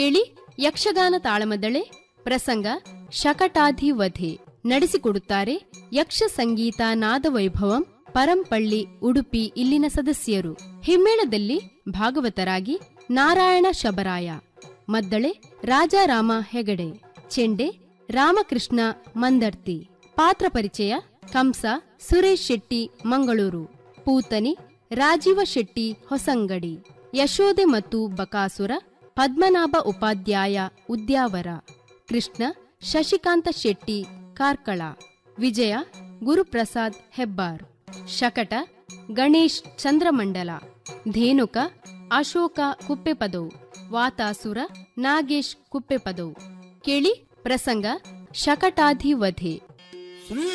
ಕೇಳಿ ಯಕ್ಷಗಾನ ತಾಳಮದಳೆ ಪ್ರಸಂಗ ಶಕಟಾಧಿವಧೆ ನಡೆಸಿಕೊಡುತ್ತಾರೆ ಯಕ್ಷ ಸಂಗೀತ ನಾದವೈಭವಂ ಪರಂಪಳ್ಳಿ ಉಡುಪಿ ಇಲ್ಲಿನ ಸದಸ್ಯರು ಹಿಮ್ಮೇಳದಲ್ಲಿ ಭಾಗವತರಾಗಿ ನಾರಾಯಣ ಶಬರಾಯ ಮದ್ದಳೆ ರಾಜಾರಾಮ ಹೆಗಡೆ ಚೆಂಡೆ ರಾಮಕೃಷ್ಣ ಮಂದರ್ತಿ ಪಾತ್ರ ಪರಿಚಯ ಕಂಸ ಸುರೇಶ್ ಶೆಟ್ಟಿ ಮಂಗಳೂರು ಪೂತನಿ ರಾಜೀವ ಶೆಟ್ಟಿ ಹೊಸಂಗಡಿ ಯಶೋದೆ ಮತ್ತು ಬಕಾಸುರ ಪದ್ಮನಾಭ ಉಪಾಧ್ಯಾಯ ಉದ್ಯಾವರ ಕೃಷ್ಣ ಶಶಿಕಾಂತ ಶೆಟ್ಟಿ ಕಾರ್ಕಳ ವಿಜಯ ಗುರುಪ್ರಸಾದ್ ಹೆಬ್ಬಾರ್ ಶಕಟ ಗಣೇಶ್ ಚಂದ್ರಮಂಡಲ ಧೇನುಕ ಅಶೋಕ ಕುಪ್ಪೆಪದವು ವಾತಾಸುರ ನಾಗೇಶ್ ಕುಪ್ಪೆಪದವು ಕೇಳಿ ಪ್ರಸಂಗ ಶಕಟಾಧಿವಧೆ